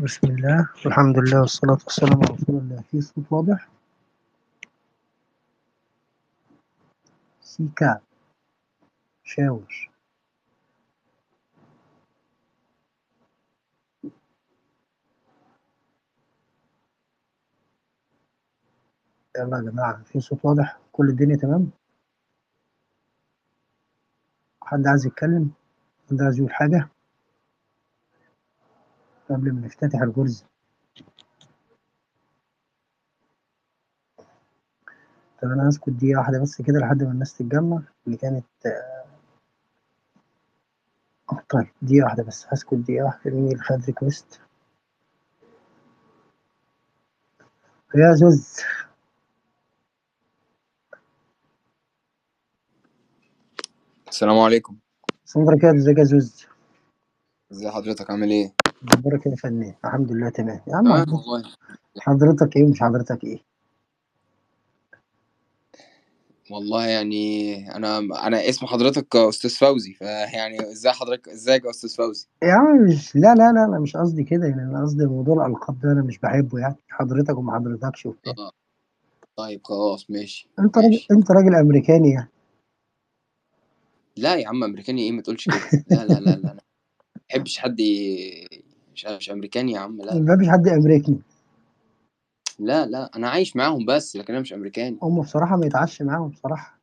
بسم الله والحمد لله والصلاة والسلام على رسول الله في صوت واضح سيكا شاور يلا يا جماعة في صوت واضح كل الدنيا تمام حد عايز يتكلم حد عايز يقول حاجة قبل ما نفتتح الغرز طب أنا هسكت دقيقة واحدة بس كده لحد ما الناس تتجمع اللي كانت آه، طيب دقيقة واحدة بس هسكت دقيقة واحدة مين اللي خد ريكوست يا زوز السلام عليكم سندرا كده ازيك يا زوز ازي حضرتك عامل ايه؟ اخبارك ايه يا فنان الحمد لله تمام يا عم تمام حضرتك- والله حضرتك ايه ومش حضرتك ايه والله يعني انا انا اسم حضرتك استاذ فوزي فيعني ازاي حضرتك ازيك يا استاذ فوزي؟ يا عم مش لا لا لا انا مش قصدي كده يعني انا قصدي موضوع الالقاب ده انا مش بحبه يعني حضرتك وما حضرتكش وبتاع اه طيب خلاص ماشي انت راجل ماشي انت راجل امريكاني يعني لا يا عم امريكاني ايه ما تقولش كده لا لا لا لا انا ما بحبش حد ي- مش مش امريكاني يا عم لا ما فيش حد امريكاني لا لا انا عايش معاهم بس لكن انا مش امريكاني هم بصراحه ما يتعش معاهم بصراحه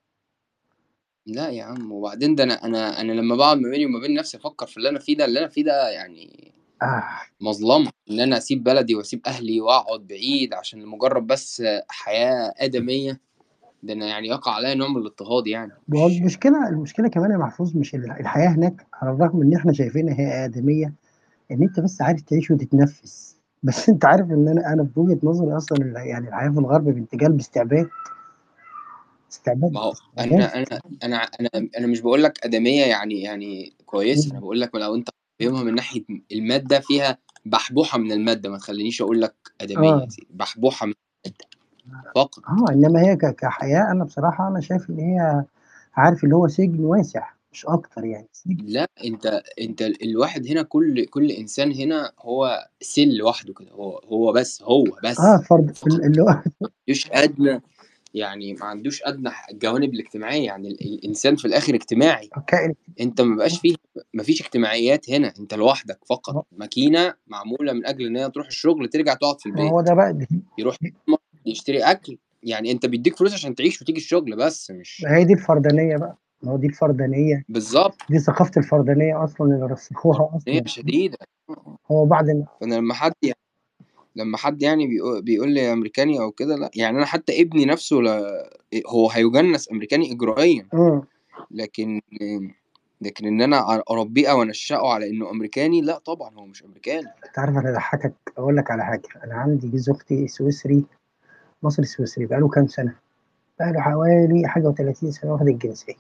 لا يا عم وبعدين ده انا انا انا لما بقعد ما بيني وما بين نفسي افكر في اللي انا فيه ده اللي انا فيه ده يعني آه. مظلمة إن أنا أسيب بلدي وأسيب أهلي وأقعد بعيد عشان لمجرد بس حياة آدمية ده أنا يعني يقع عليا نوع من الاضطهاد يعني ما هو مش المشكله المشكله كمان يا محفوظ مش ال- الحياه هناك على الرغم ان احنا شايفينها هي ادميه ان انت بس عارف تعيش وتتنفس بس انت عارف ان انا انا في وجهه نظري اصلا ال- يعني الحياه في الغرب بنت جلب استعباد استعباد ما هو استعباد أنا أنا أنا أنا أنا مش بقول لك آدمية يعني يعني كويسة أنا بقول لك لو أنت قيمها من ناحية المادة فيها بحبوحة من المادة ما تخلينيش أقول لك آدمية اه يا سيدي بحبوحة من المادة فقط اه انما هي ك- كحياه انا بصراحه انا شايف ان هي عارف اللي هو سجن واسع مش اكتر يعني سجن لا انت انت الواحد هنا كل كل انسان هنا هو سيل لوحده كده هو هو بس هو بس اه فرد فقط اللي هو ما عندوش ادنى يعني ما عندوش ادنى الجوانب الاجتماعيه يعني ال- الانسان في الاخر اجتماعي كائن انت ما بقاش فيه ما فيش اجتماعيات هنا انت لوحدك فقط ماكينه معموله من اجل ان هي تروح الشغل ترجع تقعد في ما هو البيت ده بقى دي يروح يشتري اكل يعني انت بيديك فلوس عشان تعيش وتيجي الشغل بس مش ما هي دي الفردانيه بقى ما هو دي الفردانيه بالظبط دي ثقافه الفردانيه اصلا اللي رسخوها هي اصلا شديده هو بعد ما فانا لما حد يعني لما حد يعني بيقول, بيقول لي امريكاني او كده لا يعني انا حتى ابني نفسه لا هو هيجنس امريكاني اجرائيا مم. لكن لكن ان انا اربيه او انشأه على انه امريكاني لا طبعا هو مش امريكاني انت عارف انا اضحكك اقول لك على حاجه انا عندي جوز اختي سويسري مصري سويسري بقاله كام سنه بقاله حوالي حاجه و30 سنه واخد الجنسيه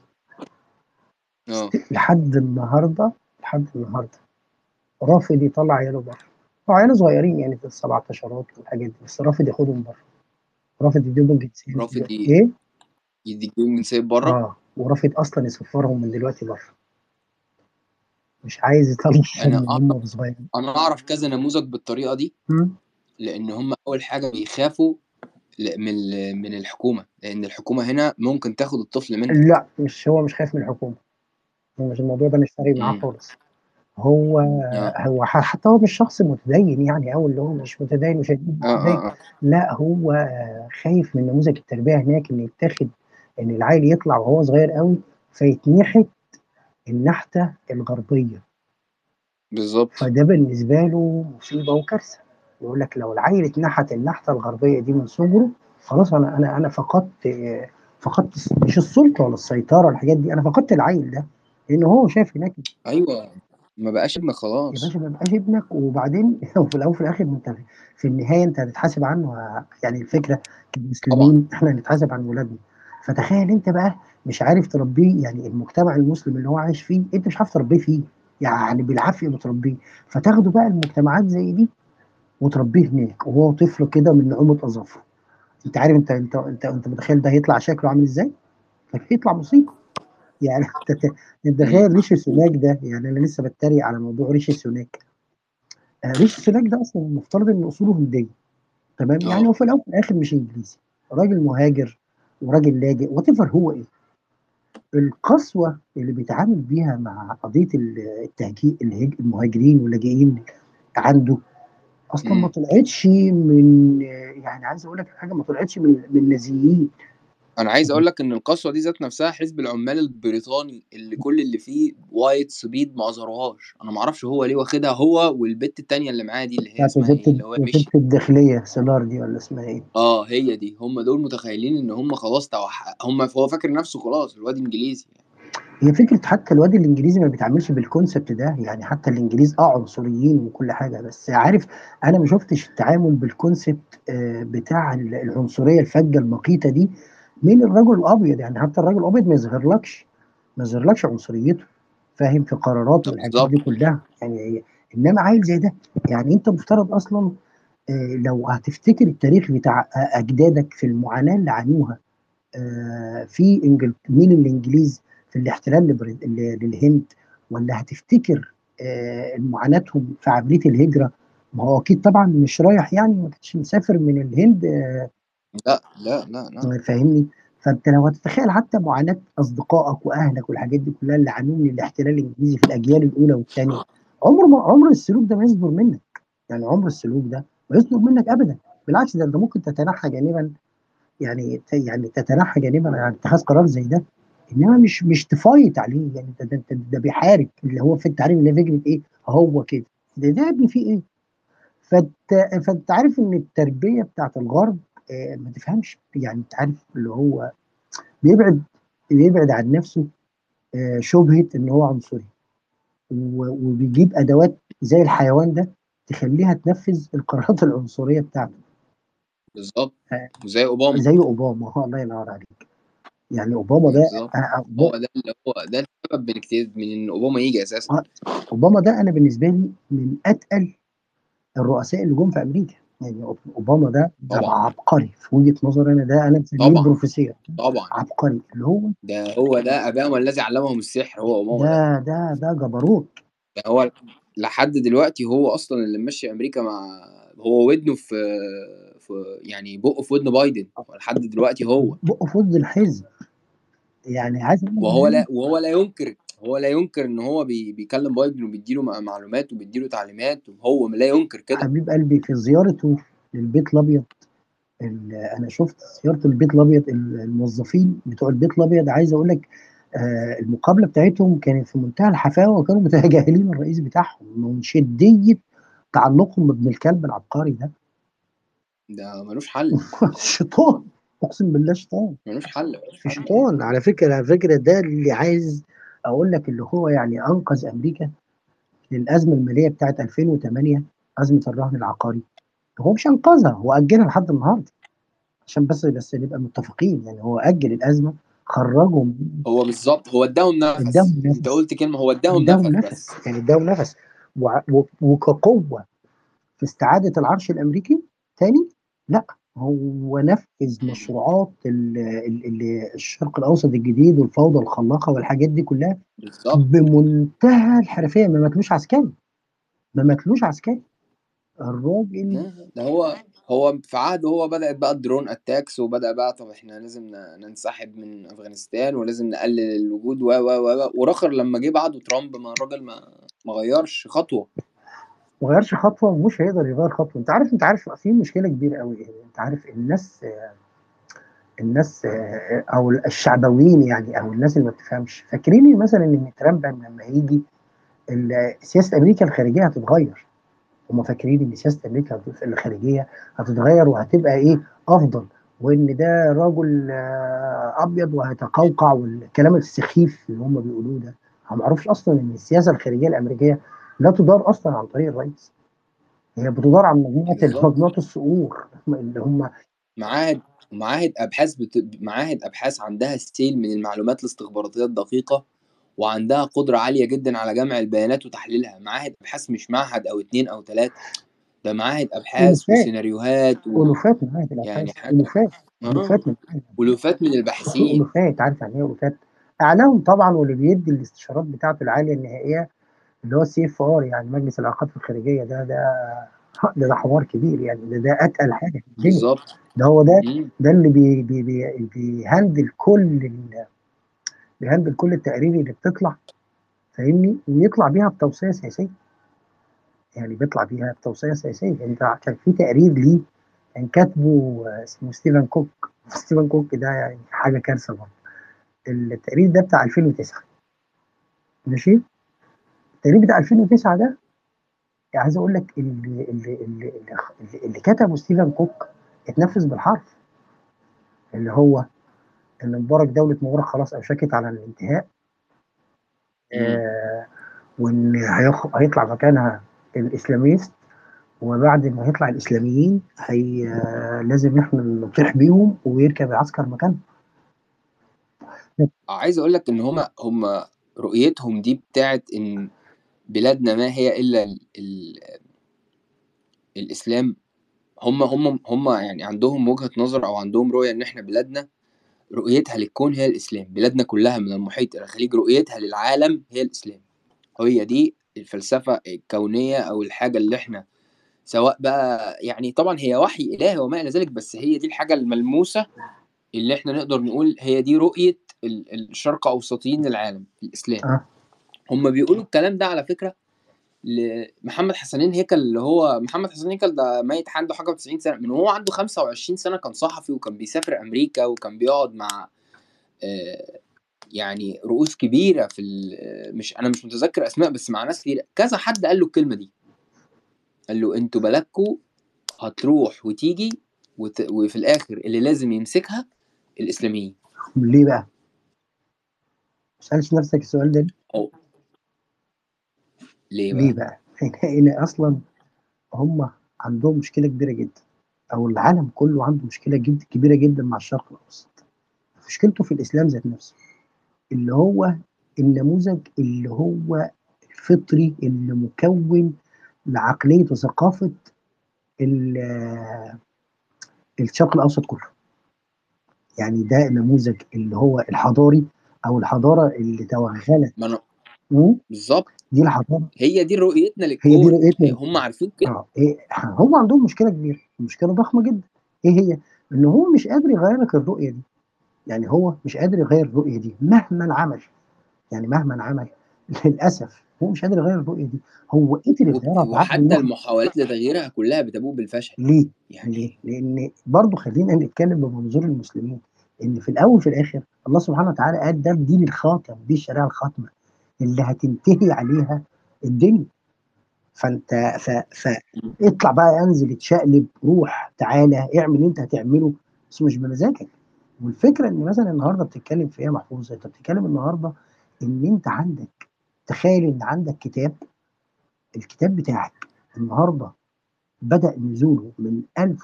اه لحد النهارده لحد النهارده رافض يطلع عياله بره هو عياله صغيرين يعني في ال 17 والحاجات دي بس رافض ياخدهم بره رافض يديهم الجنسيه رافض ي- ايه؟ يديك جنسيه بره اه ورافض اصلا يسفرهم من دلوقتي بره مش عايز يطلعهم انا من اعرف هم صغيرين انا اعرف كذا نموذج بالطريقه دي مم. لان هم اول حاجه بيخافوا ل- من ال- من الحكومه لان الحكومه هنا ممكن تاخد الطفل منك لا مش هو مش خايف من الحكومه هو مش الموضوع ده مش فارق معاه مم. خالص هو اه هو ح- حتى هو مش شخص متدين يعني او اللي هو مش متدين مش هيجيب اه متدين اه, آه. لا هو خايف من نموذج التربيه هناك ان يتاخد ان العيل يطلع وهو صغير قوي فيتنحت النحته الغربيه بالظبط فده بالنسبه له مصيبه وكارثه يقول لك لو العيل اتنحت النحته الغربيه دي من صغره خلاص انا انا انا فقدت فقدت مش السلطه ولا السيطره والحاجات دي انا فقدت العيل ده لان هو شايف هناك ايوه ما بقاش ابنك يا خلاص باشا ما بقاش ابنك وبعدين وفي الاول وفي الاخر انت في النهايه انت هتتحاسب عنه يعني الفكره طبعا كمسلمين احنا هنتحاسب عن ولادنا فتخيل انت بقى مش عارف تربيه يعني المجتمع المسلم اللي هو عايش فيه انت مش عارف تربيه فيه يعني بالعافيه بتربيه فتاخده بقى المجتمعات زي دي وتربيه هناك وهو طفل كده من نعومه اظافره انت عارف انت انت انت انت متخيل ده هيطلع شكله عامل ازاي؟ هيطلع مصيبه يعني انت انت مم. تخيل ريشي سوناك ده يعني انا لسه بتريق على موضوع ريشي سوناك آآ ريشي سوناك ده أصلًا المفترض إن أصوله هندية تمام، يعني آه. هو في الأول وفي الآخر مش إنجليزي، راجل مهاجر وراجل لاجئ whatever هو إيه. القسوة اللي بيتعامل بيها مع قضية ال التهجي الهج المهاجرين واللاجئين عنده، أصلًا ما إمم. طلعتش من يعني عايز أقول لك على حاجة ما طلعتش من من النازيين. أنا عايز أقول لك إن القسوة دي ذات نفسها حزب العمال البريطاني اللي كل اللي فيه whites بيض ما أظهروهاش، أنا ما أعرفش هو ليه واخدها هو والبت التانية اللي معاه دي اللي هي بتاعة اسمها وزيرة إيه، اللي هو وزيرة مشيت. الداخلية سيلار دي والّا اسمها إيه؟ آه هي دي، هم دول متخيلين إن هم خلاص توح هم هو فاكر نفسه خلاص الواد إنجليزي. هي فكرة حتى الواد الإنجليزي ما بيتعاملش بالconcept ده، يعني حتى الإنجليز آه عنصريين وكل حاجة، بس عارف أنا ما شُفتش التعامل بالconcept آآ بتاع ال العنصرية الفجة المقيتة دي من الرجل الأبيض، يعني حتى الراجل الأبيض ما يظهرلكش ما يظهرلكش عنصريته، فاهم، في قراراته آه والحاجات بالضبط. دي كلها، يعني إنما عيل زي ده يعني أنت مفترض أصلًا آآ لو هتفتكر التاريخ بتاع أ أجدادك في المعاناة اللي عانوها آآ في إنجل من الإنجليز في الاحتلال لبر ل للهند، والّا هتفتكر آآ معاناتهم في عملية الهجرة، ما هو أكيد طبعًا مش رايح يعني ما كانش مسافر من الهند لأ، لا، لا، لأ. فاهمني، فأنت لو هتتخيل حتى معاناة أصدقائك وأهلك والحاجات دي كلها اللي عانوه من الاحتلال الإنجليزي في الأجيال الأولى والتانية، عمر ما عمر السلوك ده ما يصدر منك، يعني عمر السلوك ده ما يصدر منك أبدًا، بالعكس ده أنت ممكن تتنحى جانبًا يعني ت يعني تتنحى جانبًا عن اتخاذ قرار زي ده، إنما مش مش تfight عليه يعني ده ده ده ده بيحارب اللي هو ف أنت عارف اللي هي فكرة إيه، هو كده، ده ده يا ابني في إيه؟ فأنت فأنت عارف إن التربية بتاعة الغرب آآ ما تفهمش يعني أنت عارف اللي هو بيبعد بيبعد عن نفسه آآ شُبهة إن هو عنصري، و وبيجيب أدوات زي الحيوان ده تخلّيها تنفّذ القرارات العنصرية بتاعته. بالضبط، آآ وزي أوباما. زي أوباما آه الله ينور عليك، يعني أوباما ده بالضبط، أ أ هو ده اللي هو ده السبب من اجت من إن أوباما ييجي أساسًا. آه، أوباما ده أنا بالنسبة لي من أتقل الرؤساء اللي جُم في أمريكا، يعني أوب أوباما ده ده طبعًا. عبقري في وجهة نظري أنا ده أنا مسميه طبعًا، البروفيسير طبعًا. عبقري، اللي هو ده هو ده أباهم الذي علمهم السحر هو أوباما ده. ده ده ده جبروت. ده هو لحد دلوقتي هو أصلًا اللي ممشّي أمريكا مع هو ودنه في في يعني بُقّه في ودن بايدن، ولحد دلوقتي هو. بُقّه في ودن الحزب. يعني عايز أقول وهو لا وهو لا ينكر هو لا ينكر إن هو بي بيكلم بايدن وبيدّي له م معلومات وبيدّي له تعليمات، هو لا ينكر كده. حبيب قلبي في زيارته للبيت الأبيض ال أنا شُفت زيارة البيت الأبيض ال الموظفين بتوع البيت الأبيض عايز أقول لك آآ المقابلة بتاعتهم كانت في منتهى الحفاوة وكانوا متجاهلين الرئيس بتاعهم من شدية تعلقهم بابن الكلب العبقري ده. ده ما لوش حل. شيطان، أقسم بالله شيطان. ما لوش حل، ما لوش حل. شيطان على فكرة على فكرة ده اللي عايز أقول لك اللي هو يعني أنقذ أمريكا للأزمة المالية بتاعة 2008 أزمة الرهن العقاري، هو مش أنقذها هو أجّلها لحد النهارده، عشان بس بس نبقى متفقين يعني هو أجّل الأزمة خرّجهم هو بالضبط، هو ادّاهم نَفَس، ادّاهم أنت نَفَس. قُلت كلمة هو ادّاهم ادّاهم نَفَس نَفَس، بس. يعني ادّاهم نَفَس وع و وكقوة في استعادة العرش الأمريكي تاني، لأ، هو نفّذ إمم. مشروعات ال ال ال الشرق الأوسط الجديد والفوضى الخلاقة والحاجات دي كلها بالضبط. بمنتهى الحرفية ما ماتلوش عسكري، ما ماتلوش عسكري، الراجل لا، ده هو هو في عهده هو بدأت بقى الdrone attacks وبدأ بقى طَب إحنا لازم ن ننسحب من أفغانستان ولازم نقلل الوجود و، و، و، و، وراخر لمّا جه بعده ترامب ما الراجل ما ما غيّرش خطوة. ما غيّرش خطوة ومش هيقدر يغيّر خطوة، أنت عارف أنت عارف في مشكلة كبيرة أوي إيه، أنت عارف الناس الناس أو الشعبويين يعني أو الناس اللي ما بتفهمش، فاكرين مثلًا إن ترامب لمّا هييجي ال سياسة أمريكا الخارجية هتتغيّر، هُم فاكرين إن سياسة أمريكا هت الخارجية هتتغيّر وهتبقى إيه، أفضل، وإن ده رجل أبيض وهيتقوقع والكلام السخيف اللي هُم بيقولوه ده، هُم ما يعرفوش أصلًا إن السياسة الخارجية الأمريكية لا تُدار أصلًا عن طريق الرئيس، هي بتُدار عن مجموعة بالضبط. مجموعة الصقور اللي هُم معاهد معاهد أبحاث بت معاهد أبحاث عندها السيل من المعلومات الاستخباراتية الدقيقة، وعندها قدرة عالية جدًا على جمع البيانات وتحليلها، معاهد أبحاث مش معهد أو 2 أو 3 ده معاهد أبحاث ألوفات، وسيناريوهات و ألوفات من معاهد يعني الأبحاث، حاجة ألوفات، آه، ألوفات من معاهد ألوفات من في الباحثين. ألوفات، عارف يعني إيه ألوفات؟ أعلاهم طبعًا واللي بيدّي الاستشارات بتاعته العالية النهائية اللي هو السي اف ار يعني مجلس العلاقات الخارجيه ده ده ده, ده حوار كبير يعني ده, ده اتقل حاجه في الدنيا بالظبط ده هو ده مم. ده اللي بي بي بي بيهندل كل ال- بيهندل كل التقارير اللي بتطلع فاهمني ويطلع بيها بتوصيه سياسيه يعني بيطلع بيها بتوصيه سياسيه انت كان في تقرير ليه كان كاتبه آه، اسمه ستيفن كوك ستيفن كوك ده يعني حاجه كارثه برضه التقرير ده بتاع 2009 ماشي التقرير بتاع 2009 ده يعني عايز اقول لك اللي اللي اللي, اللي, اللي كتبه ستيفن كوك اتنفذ بالحرف اللي هو ان مبارك دوله مبارك خلاص اوشكت على الانتهاء مم. آه وان هيخ... هيطلع مكانها الاسلاميست وبعد ما يطلع الاسلاميين هي آه لازم احنا نطيح بيهم ويركب العسكر مكانهم عايز اقول لك ان هما هما رؤيتهم دي بتاعت ان بلادنا ما هي الا ال ال الاسلام هم هم هم يعني عندهم وجهة نظر او عندهم رؤية ان احنا بلادنا رؤيتها للكون هي الاسلام بلادنا كلها من المحيط الى الخليج رؤيتها للعالم هي الاسلام هي دي الفلسفة الكونية او الحاجة اللي احنا سواء بقى يعني طبعا هي وحي الهي وما الى ذلك بس هي دي الحاجة الملموسة اللي احنا نقدر نقول هي دي رؤية ال- الشرق اوسطيين للعالم الاسلام اه هم بيقولوا الكلام ده على فكرة لمحمد حسنين هيكل اللي هو محمد حسنين هيكل ده ميت عنده حاجه و90 سنه من وهو عنده 25 سنه كان صحفي وكان بيسافر امريكا وكان بيقعد مع آه، يعني رؤوس كبيره في ال- مش انا مش متذكر اسماء بس مع ناس كتير كذا حد قال له الكلمه دي قال له انتوا بلدكوا هتروح وتيجي وت... وفي الاخر اللي لازم يمسكها الاسلاميين ليه بقى؟ ما سالش نفسك السؤال ده أو ليه ليه بقى؟ بقى؟ لان اصلا هم عندهم مشكله كبيره جدا او العالم كله عنده مشكله جد كبيره جدا مع الشرق الاوسط مشكلته في الاسلام ذات نفسه اللي هو النموذج اللي هو الفطري اللي مكون لعقليه وثقافه ال- الشرق الاوسط كله يعني ده النموذج اللي هو الحضاري او الحضاره اللي توغلت ما انا مم؟ بالظبط دي الحضاره هي دي رؤيتنا هي دي للكون رؤيتنا هم عارفين كده اه إيه هم عندهم مشكله كبيره مشكله ضخمه جدا ايه هي ان هو مش قادر يغير لك الرؤيه دي يعني هو مش قادر يغير الرؤيه دي مهما عمل يعني مهما عمل للاسف هو مش قادر يغير الرؤيه دي هو قدر وب- يغيرها بعقله وحتى المخ المحاولات لتغييرها كلها بتبوء بالفشل ليه؟ يعني ليه؟ لان برضه خلينا نتكلم بمنظور المسلمين ان في الاول وفي الاخر الله سبحانه وتعالى قال ده الدين الخاتم دي الشريعه الخاتمه اللي هتنتهي عليها الدنيا فانت ف... ف... اطلع بقى انزل اتشقلب روح تعالى اعمل اللي انت هتعمله بس مش بمزاجك والفكره ان مثلا النهارده بتتكلم في ايه يا محفوظ انت بتتكلم النهارده ان انت عندك تخيل ان عندك كتاب الكتاب بتاعك النهارده بدا نزوله من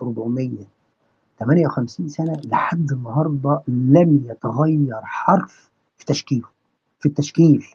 1458 سنه لحد النهارده لم يتغير حرف في تشكيله في التشكيل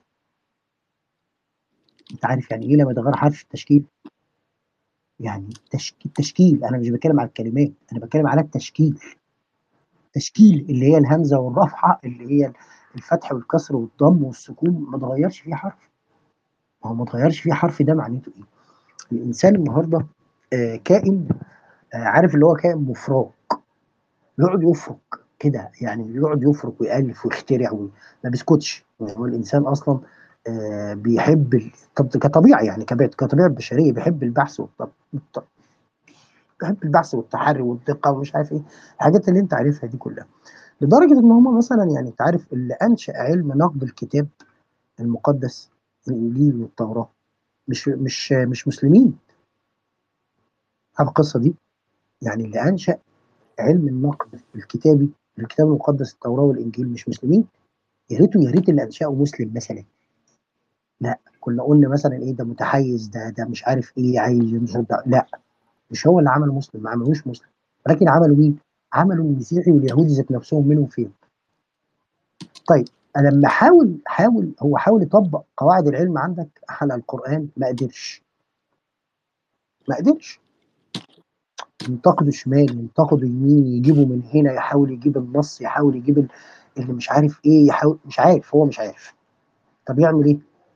انت عارف يعني ايه لما يتغير حرف في التشكيل يعني تشكيل التشكيل انا مش بتكلم على الكلمات انا بتكلم على التشكيل تشكيل اللي هي الهمزه والرفعه اللي هي الفتح والكسر والضم والسكون ما اتغيرش فيه حرف ما هو ما اتغيرش فيه حرف ده معناته ايه الانسان النهارده آه كائن آه عارف اللي هو كائن مفراق يقعد يفرك كده يعني يقعد يفرك ويالف ويخترع وي- ما بيسكتش هو الانسان اصلا آه بيحب ال- طب كطبيعه يعني كبت- كطبيعه بشريه بيحب البحث والط- والط- بيحب البحث والتحري والدقه ومش عارف ايه الحاجات اللي انت عارفها دي كلها لدرجه ان هم مثلا يعني انت عارف اللي انشا علم نقد الكتاب المقدس الانجيل والتوراه مش مش مش مسلمين عارف القصه دي يعني اللي انشا علم النقد الكتابي الكتاب المقدس التوراه والانجيل مش مسلمين يا ريته يا ريت اللي انشاه مسلم مثلا لا كنا قلنا مثلا ايه ده متحيز ده ده مش عارف ايه عايز ينشر ده لا مش هو اللي عمله مسلم ما عملوش مسلم ولكن عملوا مين؟ عملوا المسيحي واليهودي ذات نفسهم منهم فين؟ طيب انا لما حاول حاول هو حاول يطبق قواعد العلم عندك على القران ما قدرش ما قدرش ينتقدوا شمال ينتقدوا يمين يجيبوا من هنا يحاول يجيب النص يحاول يجيب ال- اللي مش عارف ايه يحاول مش عارف هو مش عارف طب يعمل ايه؟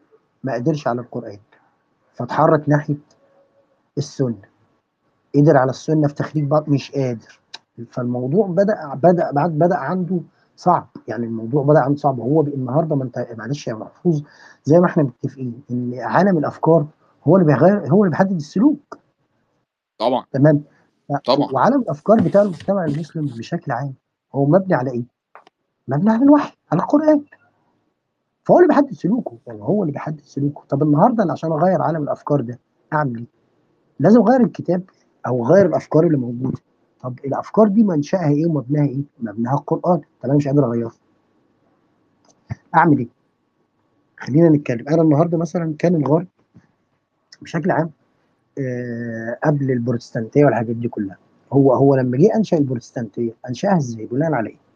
ما قدرش على القرآن فتحرك ناحية السنة قدر على السنة في تخريج بعض مش قادر فالموضوع بدأ بدأ بعد بدأ عنده صعب يعني الموضوع بدأ عنده صعب هو النهارده ما انت معلش يا محفوظ زي ما احنا متفقين ان عالم الافكار هو اللي بيغير هو اللي بيحدد السلوك طبعا تمام طبعا وعالم الافكار بتاع المجتمع المسلم بشكل عام هو مبني على ايه؟ مبني على الوحي على القران فهو اللي بيحدد سلوكه يعني هو اللي بيحدد سلوكه طب النهارده انا عشان اغير عالم الافكار ده اعمل ايه؟ لازم اغير الكتاب او اغير الافكار اللي موجوده طب الافكار دي منشاها ايه ومبناها ايه؟ مبناها القران طب انا مش قادر اغيرها اعمل ايه؟ خلينا نتكلم انا النهارده مثلا كان الغرب بشكل عام آه قبل البروتستانتيه والحاجات دي كلها هو هو لما جه انشا البروتستانتيه انشاها ازاي؟ بناء على ايه؟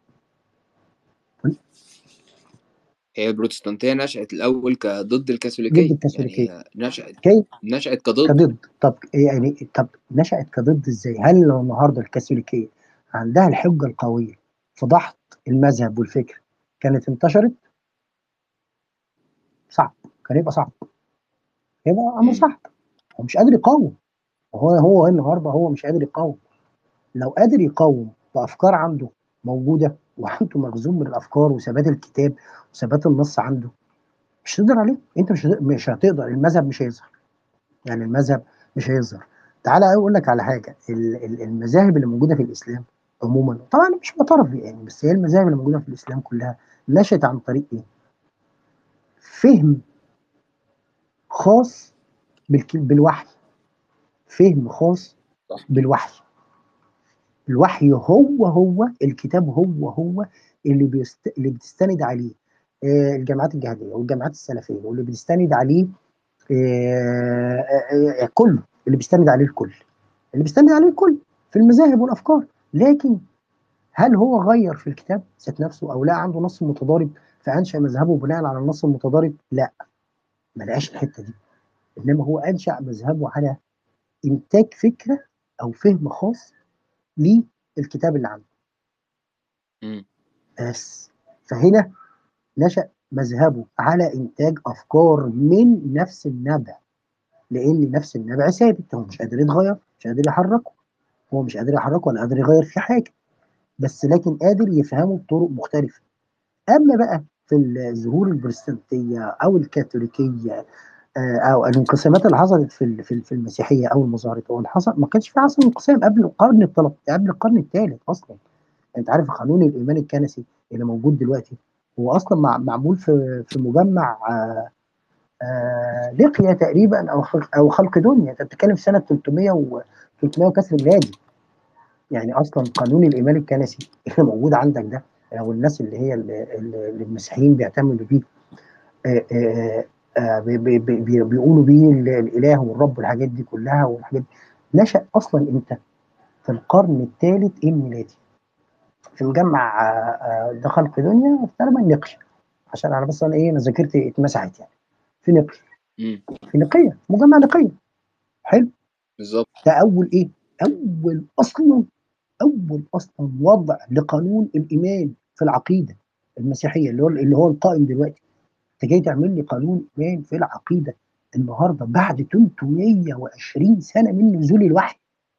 هي البروتستانتية نشأت الأول كضد الكاثوليكية ضد الكاثوليكية يعني هي نشأت كيف؟ نشأت كضد كضد طب يعني طب نشأت كضد ازاي؟ هل لو النهارده الكاثوليكية عندها الحجة القوية في ضغط المذهب والفكر كانت انتشرت؟ صعب كان يبقى صعب يبقى امر مم. صعب هو مش قادر يقاوم هو هو النهارده هو مش قادر يقاوم لو قادر يقاوم بافكار عنده موجوده وعنده مخزون من الافكار وثبات الكتاب وثبات النص عنده مش هتقدر عليه انت مش هتقدر مش هتقدر المذهب مش هيظهر يعني المذهب مش هيظهر تعالى اقول لك على حاجه ال- ال- المذاهب اللي موجوده في الاسلام عموما طبعا مش بطرف يعني بس هي المذاهب اللي موجوده في الاسلام كلها نشأت عن طريق ايه؟ فهم خاص بالك- بالوحي فهم خاص صح. بالوحي الوحي هو هو الكتاب هو هو اللي بيست... اللي بتستند عليه آه، الجامعات الجهاديه والجامعات السلفيه واللي بتستند عليه آه، آه، آه، كله اللي بيستند عليه الكل اللي بيستند عليه الكل في المذاهب والافكار لكن هل هو غير في الكتاب ذات نفسه او لا عنده نص متضارب فانشا مذهبه بناء على النص المتضارب لا ما لقاش الحته دي انما هو انشا مذهبه على انتاج فكره او فهم خاص للكتاب اللي عنده مم. بس فهنا نشأ مذهبه على إنتاج أفكار من نفس النبع لأن نفس النبع ثابت هو مش قادر يتغير مش قادر يحركه هو مش قادر يحركه ولا قادر يغير فيه حاجة بس لكن قادر يفهمه بطرق مختلفة أما بقى في الظهور البروتستانتية أو الكاثوليكية آه، أو الانقسامات اللي حصلت في ال- في ال- في المسيحية أو ما ظهرت أو اللي حصل ما كانش في أصلا انقسام قبل القرن الثالث قبل القرن الثالث أصلا انت عارف قانون الايمان الكنسي اللي موجود دلوقتي هو اصلا مع- معمول في في مجمع آه، آه، لقيا تقريبا او خلق او خلق دنيا انت بتتكلم في سنه 300 و 300 وكسر ميلادي يعني اصلا قانون الايمان الكنسي اللي موجود عندك ده او الناس اللي هي اللي اللي المسيحيين بيعتمدوا بيه آه، آه، آه، بي- بي- بي- بي- بيقولوا بيه ال- الاله والرب والحاجات دي كلها والحاجات دي نشأ اصلا امتى؟ في القرن الثالث الميلادي في مجمع آه، آه، ده خلق دنيا تقريبا نقش عشان انا بس انا ايه انا ذاكرتي اتمسحت يعني في نقش مم. في نقيه مجمع نقيه حلو بالظبط ده اول ايه اول اصلا اول اصلا وضع لقانون الايمان في العقيده المسيحيه اللي هو اللي هو القائم دلوقتي انت جاي تعمل لي قانون ايمان في العقيده النهارده بعد 320 سنه من نزول الوحي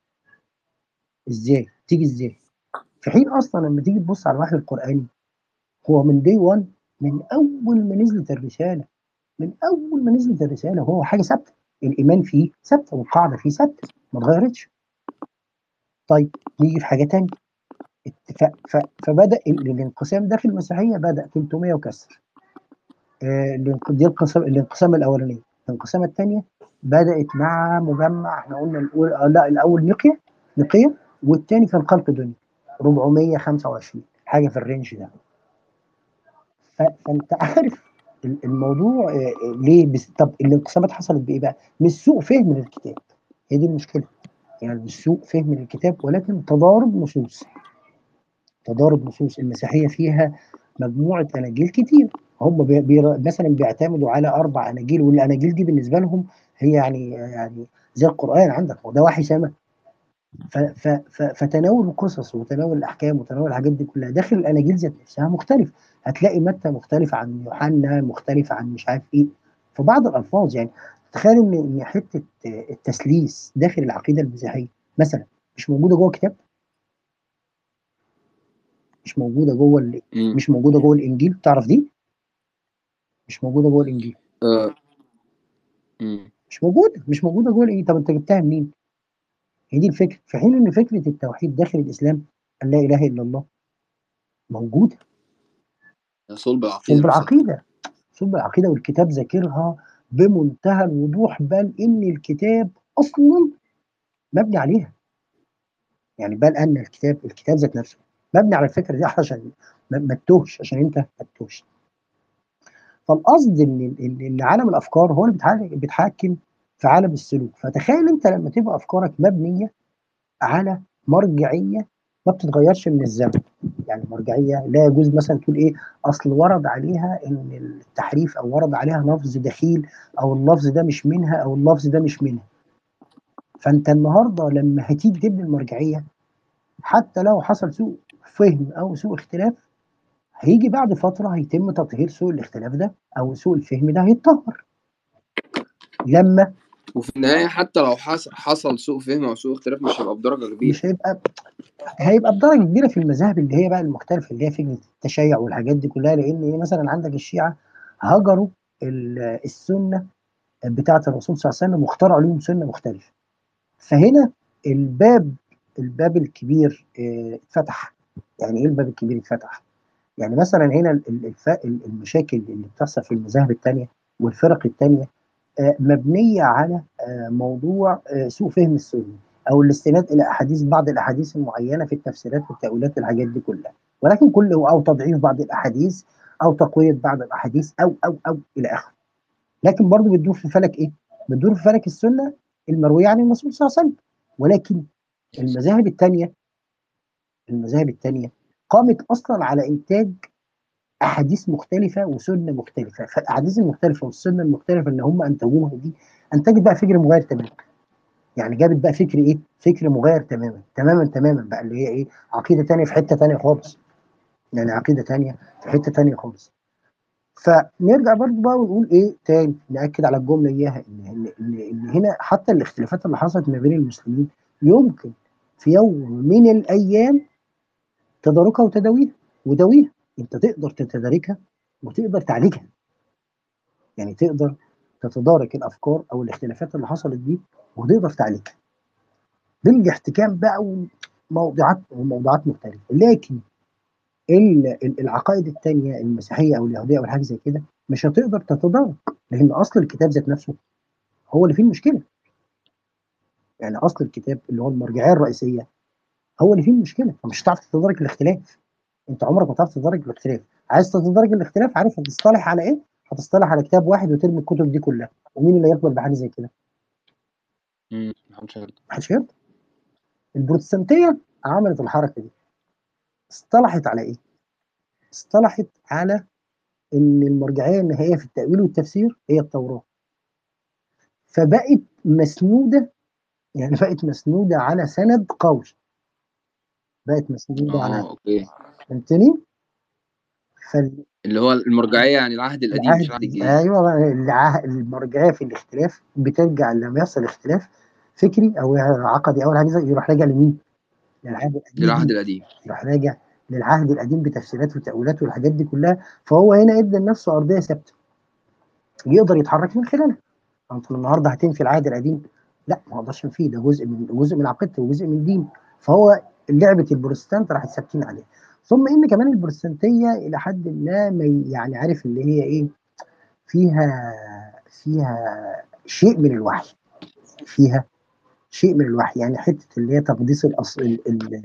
ازاي تيجي ازاي في حين اصلا لما تيجي تبص على الوحي القراني هو من دي 1 من اول ما نزلت الرساله من اول ما نزلت الرساله هو حاجه ثابته الايمان فيه ثابته والقاعده فيه ثابته ما اتغيرتش طيب نيجي في حاجه تانية ف- ف- فبدا ال- الانقسام ده في المسيحيه بدا 300 وكسر آه، الانق- دي الانقسام الانقسام الاولانيه الانقسامه الثانيه بدات مع مجمع احنا قلنا الاول آه، لا الاول نقيه نقيه والثاني كان خلق دنيا 425 حاجه في الرينج ده ف- فانت عارف ال- الموضوع آه، آه، ليه بس طب الانقسامات حصلت بايه بقى؟ مش سوء فهم للكتاب هي دي المشكله يعني مش سوء فهم للكتاب ولكن تضارب نصوص تضارب نصوص المسيحيه فيها مجموعه اناجيل كتير هم بي بي مثلا بيعتمدوا على اربع اناجيل والاناجيل دي بالنسبه لهم هي يعني يعني زي القران عندك هو ده وحي سماء ف- ف- ف- فتناول القصص وتناول الاحكام وتناول الحاجات دي كلها داخل الاناجيل ذات نفسها مختلف هتلاقي متى مختلف عن يوحنا مختلف عن مش عارف ايه في بعض الالفاظ يعني تخيل ان ان حته التثليث داخل العقيده المسيحيه مثلا مش موجوده جوه الكتاب مش موجوده جوه ال... مم. مش موجوده جوه الانجيل تعرف دي مش موجوده جوه الانجيل آه. مم. مش موجوده مش موجوده جوه الانجيل طب انت جبتها منين هي دي الفكره في حين ان فكره التوحيد داخل الاسلام ان لا اله الا الله موجوده صلب العقيدة صلب نفسها. العقيده صلب العقيده والكتاب ذاكرها بمنتهى الوضوح بل ان الكتاب اصلا مبني عليها يعني بل ان الكتاب الكتاب ذات نفسه مبني على الفكره دي عشان ما ما تتوهش عشان انت ما تتوهش فالقصد ان ان إن عالم الافكار هو اللي بيتحرك- بيتحكم في عالم السلوك فتخيل انت لما تبقى افكارك مبنيه على مرجعيه ما بتتغيرش من الزمن يعني مرجعيه لا يجوز مثلا تقول ايه اصل ورد عليها ان التحريف او ورد عليها لفظ دخيل او اللفظ ده مش منها او اللفظ ده مش منها فانت النهارده لما هتيجي تبني المرجعيه حتى لو حصل سوء فهم او سوء اختلاف هيجي بعد فتره هيتم تطهير سوء الاختلاف ده او سوء الفهم ده هيتطهر لما وفي النهاية حتى لو حصل حصل سوء فهم أو سوء اختلاف مش هيبقى بدرجة كبيرة مش هيبقى هيبقى بدرجه كبيره في المذاهب اللي هي بقى المختلفه اللي هي فكره التشيع والحاجات دي كلها لان ايه مثلا عندك الشيعه هجروا ال- السنه بتاعه الرسول صلى الله عليه وسلم واخترعوا لهم سنه مختلفه فهنا الباب الباب الكبير آه، اتفتح يعني ايه الباب الكبير اتفتح يعني مثلا هنا ال- ال- الف- المشاكل اللي بتحصل في المذاهب الثانيه والفرق الثانيه مبنيه على آه، موضوع آه، سوء فهم السنه او الاستناد الى احاديث بعض الاحاديث المعينه في التفسيرات والتاويلات والحاجات دي كلها ولكن كل او تضعيف بعض الاحاديث او تقويه بعض الاحاديث او او او الى اخره لكن برضه بتدور في فلك ايه؟ بتدور في فلك السنه المرويه عن الرسول صلى الله عليه وسلم ولكن المذاهب الثانيه المذاهب الثانيه قامت اصلا على انتاج احاديث مختلفه وسنه مختلفه فالاحاديث المختلفه والسنه المختلفه اللي هم انتجوها دي انتجت بقى فكر مغاير تماما يعني جابت بقى فكر ايه فكر مغاير تماما تماما تماما بقى اللي هي ايه عقيده تانية في حته تانية خالص يعني عقيده تانية في حته تانية خالص فنرجع برضو بقى ونقول ايه تاني ناكد على الجمله اياها ان ان ان, إن هنا حتى الاختلافات اللي حصلت ما بين المسلمين يمكن في يوم من الايام تداركها وتداويها وداويها انت تقدر تتداركها وتقدر تعالجها يعني تقدر تتدارك الافكار او الاختلافات اللي حصلت دي وتقدر تعالجها بالاحتكام بقى وموضوعات وموضوعات مختلفه لكن ال- ال- العقائد التانية المسيحيه او اليهوديه او حاجه زي كده مش هتقدر تتدارك لان اصل الكتاب ذات نفسه هو اللي فيه المشكله يعني اصل الكتاب اللي هو المرجعيه الرئيسيه هو اللي فيه المشكله فمش هتعرف تتدارك الاختلاف انت عمرك ما تعرف تتدارك الاختلاف عايز تتدارك الاختلاف عارف هتصطلح على ايه هتصطلح على كتاب واحد وترمي الكتب دي كلها ومين اللي يقبل بحاجه زي كده مم. محدش هيرضى. محدش يرضى البروتستانتيه عملت الحركه دي اصطلحت على ايه اصطلحت على ان المرجعيه النهائيه في التاويل والتفسير هي التوراه فبقت مسنوده يعني بقت مسنوده على سند قوي بقت مسنوده على اه اوكي فهمتني فال اللي هو المرجعية يعني العهد القديم مش العهد الجديد ايوه بقى الع- المرجعيه في الاختلاف بترجع لما يحصل اختلاف فكري او عقدي او حاجه زي- يروح راجع لمين؟ للعهد القديم للعهد القديم يروح راجع للعهد القديم بتفسيرات وتأويلات والحاجات دي كلها فهو هنا ادى لنفسه ارضيه ثابته يقدر يتحرك من خلالها انت النهارده هتنفي العهد القديم لا ما اقدرش انفيه ده جزء من جزء من عقيدتي وجزء من ديني فهو لعبه البروتستانت راحت ثابتين عليها ثم ان كمان البروتستانتيه الى حد ما ما ي- يعني عارف اللي هي ايه فيها فيها شيء من الوحي فيها شيء من الوحي يعني حته اللي هي تقديس الاصل ال- ال-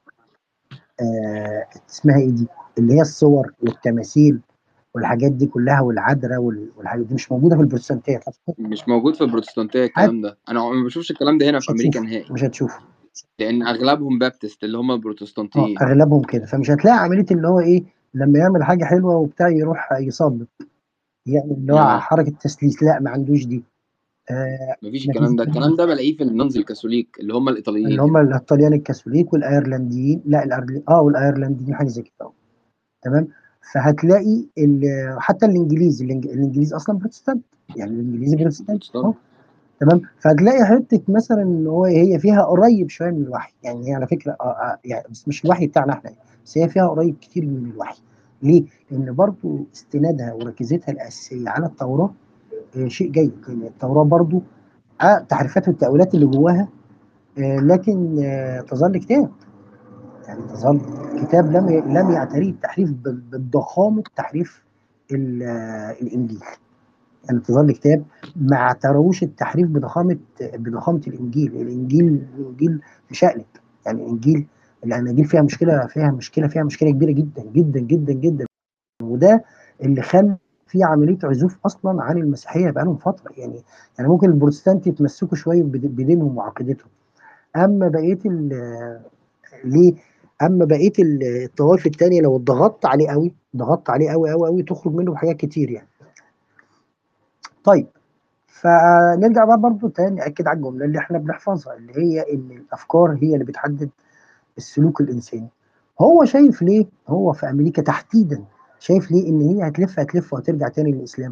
آه اسمها ايه دي اللي هي الصور والتماثيل والحاجات دي كلها والعذراء وال- والحاجات دي مش موجوده في البروتستانتيه مش موجود في البروتستانتية الكلام ده انا ما بشوفش الكلام ده هنا مش في امريكا هتشوفه نهائي مش هتشوفه لان اغلبهم بابتست اللي هم اه البروتستانتيين اغلبهم كده فمش هتلاقي عمليه اللي هو ايه لما يعمل حاجه حلوه وبتاع يروح يصلي يعني اللي هو اه حركه تسليس لا ما عندوش دي آه مفيش ما فيش الكلام ده الكلام ده بلاقيه في النونز الكاثوليك اللي هم اللي الايطاليين هم هنا الطليان الكاثوليك والايرلنديين لا الأرل... اه والايرلنديين حاجه زي كده آه، تمام فهتلاقي ال... حتى الانجليز الإنج... الانجليز اصلا بروتستانت يعني الانجليزي بروتستانتي بروتستانت. اه تمام فهتلاقي حته مثلا ان هو هي فيها قريب شويه من الوحي يعني هي على فكره آه آه يعني بس مش الوحي بتاعنا احنا بس هي فيها قريب كتير من الوحي ليه؟ لان برضو استنادها وركيزتها الاساسيه على التوراه آه شيء جيد لان التوراه برضو آه تحريفات والتاويلات اللي جواها آه لكن آه تظل كتاب يعني تظل كتاب لم لم يعتريه التحريف بال- بالضخامه تحريف ال- آه، الانجيل يعني تظل كتاب ما اعتروش التحريف بضخامه بضخامه الانجيل الانجيل الانجيل مشقلب يعني الانجيل الاناجيل فيها مشكله فيها مشكله فيها مشكله كبيره جدا جدا جدا جدا وده اللي خلى في عمليه عزوف اصلا عن المسيحيه بقالهم فتره يعني يعني ممكن البروتستانت يتمسكوا شويه بد- بدينهم وعقيدتهم اما بقيه ال- ليه اما بقيه ال- الطوائف الثانيه لو ضغطت عليه قوي ضغطت عليه قوي قوي قوي تخرج منه بحاجات كتير يعني طيب فنرجع بقى برضه تاني نأكد على الجملة اللي احنا بنحفظها اللي هي إن الأفكار هي اللي بتحدد السلوك الإنساني. هو شايف ليه هو في أمريكا تحديدا شايف ليه إن هي هتلف هتلف وهترجع تاني للإسلام؟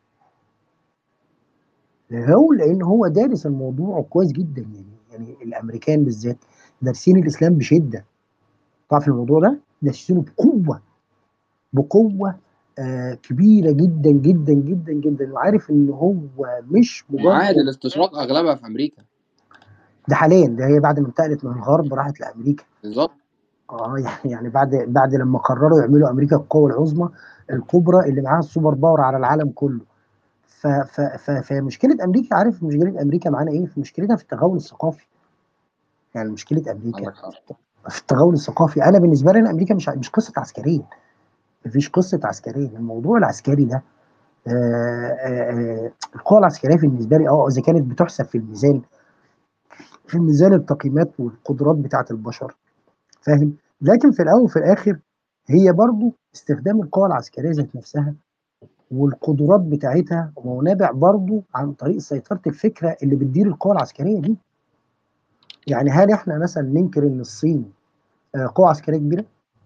هو لأن هو دارس الموضوع كويس جدا يعني يعني الأمريكان بالذات دارسين الإسلام بشدة. تعرف الموضوع ده؟ دارسينه بقوة بقوة آه كبيرة جدا جدا جدا جدا وعارف إن هو مش معاهد مجرد الاستشراق اغلبها في امريكا ده حاليا ده هي بعد ما انتقلت من الغرب راحت لامريكا بالظبط اه يعني يعني بعد بعد لما قرروا يعملوا امريكا القوه العظمى الكبرى اللي معاها السوبر باور على العالم كله ف ف ف فمشكله امريكا عارف مشكله امريكا معانا ايه؟ في مشكلتها في التغول الثقافي يعني مشكله امريكا عندك حق في التغول الثقافي انا بالنسبه لي أنا امريكا مش مش قصه عسكريه مفيش قصه عسكريه الموضوع العسكري ده آه آه آه القوى العسكريه بالنسبه لي اه اذا كانت بتحسب في الميزان في ميزان التقييمات والقدرات بتاعه البشر فاهم لكن في الاول وفي الاخر هي برضو استخدام القوى العسكريه ذات نفسها والقدرات بتاعتها هو نابع برضو عن طريق سيطره الفكره اللي بتدير القوى العسكريه دي يعني هل احنا مثلا ننكر ان الصين آه، قوة عسكرية كبيرة؟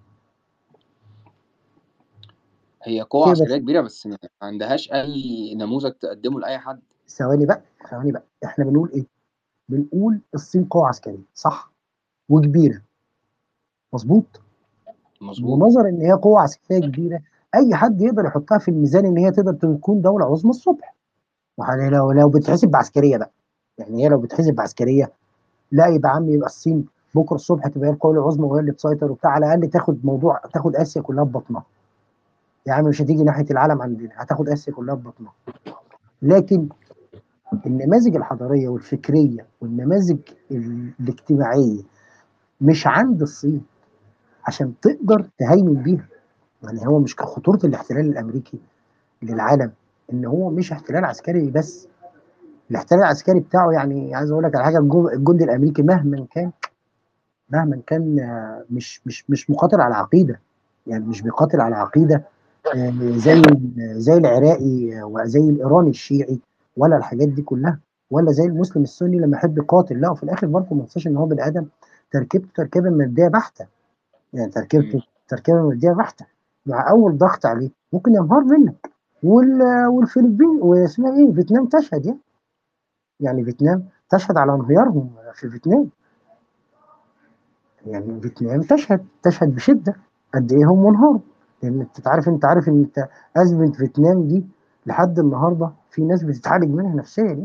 هي قوة كده عسكرية كبيرة بس ما عندهاش أي نموذج تقدمه لأي حد ثواني بقى ثواني بقى احنا بنقول ايه؟ بنقول الصين قوة عسكرية صح وكبيرة مظبوط؟ مظبوط ونظرا ان هي قوة عسكرية كبيرة اي حد يقدر يحطها في الميزان ان هي تقدر تكون دولة عظمى الصبح ويعني لو لو بتحسب بعسكرية بقى يعني هي لو بتحسب بعسكرية لا يبقى عم يبقى الصين بكره الصبح تبقى هي القوة العظمى وهي اللي تسيطر وبتاع على الاقل تاخد موضوع تاخد اسيا كلها ببطنها يا عم مش هتيجي ناحية العالم عندنا هتاخد اسيا كلها ببطنها لكن النماذج الحضارية والفكرية والنماذج ال- الاجتماعية مش عند الصين عشان تقدر تهيمن بيها يعني هو مش خطورة الاحتلال الأمريكي للعالم إن هو مش احتلال عسكري بس الاحتلال العسكري بتاعه يعني عايز أقول لك على حاجة الجو- الجندي الأمريكي مهما كان مهما كان آه، مش مش مش مقاتل على عقيدة يعني مش بيقاتل على عقيدة آه، زي زي العراقي وزي الإيراني الشيعي ولا الحاجات دي كلها ولا زي المسلم السني لما يحب يقاتل لا وفي الآخر برضه ما تنساش إن هو بني آدم تركيبته تركيبة مادية بحتة يعني تركيبته مم. تركيبة مادية بحتة مع أول ضغط عليه ممكن ينهار منك وال والفلبين واسمها إيه فيتنام تشهد يعني يعني فيتنام تشهد على انهيارهم في فيتنام يعني فيتنام تشهد تشهد بشدة قد إيه هم انهاروا لأن أنت عارف أنت عارف إن أنت أزمة فيتنام دي لحد النهاردة في ناس بتتعالج منها نفسيا يعني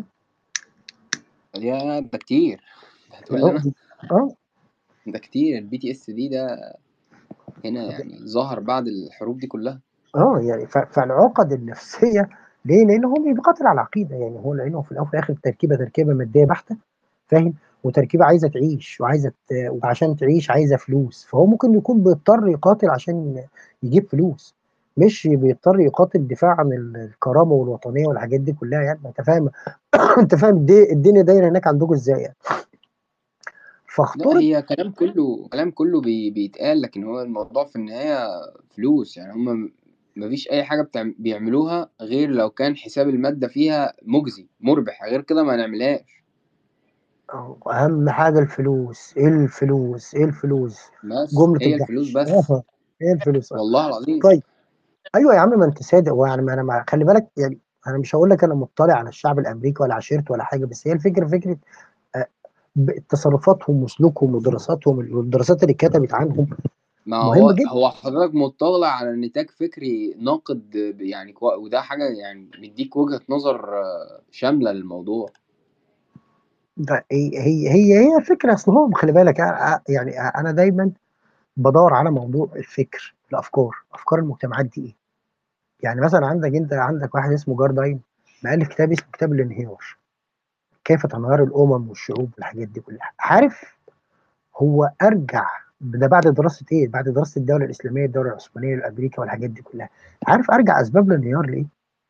يا ده كتير هتقول لي أنا اه ده كتير البي تي اس دي ده هنا يعني ظهر بعد الحروب دي كلها اه يعني ف- فالعقد النفسيه ليه؟ لان هو مش بيقاتل على العقيده يعني هو لانه في الاول وفي الاخر تركيبه تركيبه ماديه بحته فاهم؟ وتركيبه عايزه تعيش وعايزه ت- وعشان تعيش عايزه فلوس فهو ممكن يكون بيضطر يقاتل عشان يجيب فلوس مش بيضطر يقاتل دفاع عن ال- الكرامه والوطنيه والحاجات دي كلها يعني انت فاهم انت فاهم الدي- الدنيا دايره هناك عندكم ازاي يعني لا فخطوره هي كلام كله كلام كله بي بيتقال لكن هو الموضوع في النهاية فلوس يعني هم مفيش أي حاجة بتعم... بيعملوها غير لو كان حساب المادة فيها مجزي مربح غير كده ما نعملهاش اهم حاجه الفلوس ايه الفلوس ايه الفلوس بس جمله هي الفلوس الجحش بس ايه الفلوس آه. والله العظيم طيب ايوه يا عم ما انت صادق ويعني ما انا ما خلي بالك يعني انا مش هقول لك انا مطلع على الشعب الامريكي ولا عشيرته ولا حاجه بس هي الفكره فكره آه، ب- تصرفاتهم وسلوكهم ودراساتهم والدراسات اللي اتكتبت عنهم ما هو مهمه جدا هو حضرتك مطلع على نتاج فكري ناقد ب- يعني كوا- وده حاجة يعني بيديك وجهة نظر آه، شاملة للموضوع ده هي هي هي هي فكره اصل هو خلي بالك أ- أ- يعني انا دايما بدور على موضوع الفكر الافكار افكار المجتمعات دي ايه يعني مثلا عندك انت عندك واحد اسمه جارداين مؤلف كتاب اسمه كتاب الانهيار كيف تنهار الامم والشعوب والحاجات دي كلها عارف هو ارجع ده بعد دراسه ايه بعد دراسه الدوله الاسلاميه الدوله العثمانيه الامريكا والحاجات دي كلها عارف ارجع اسباب الانهيار لايه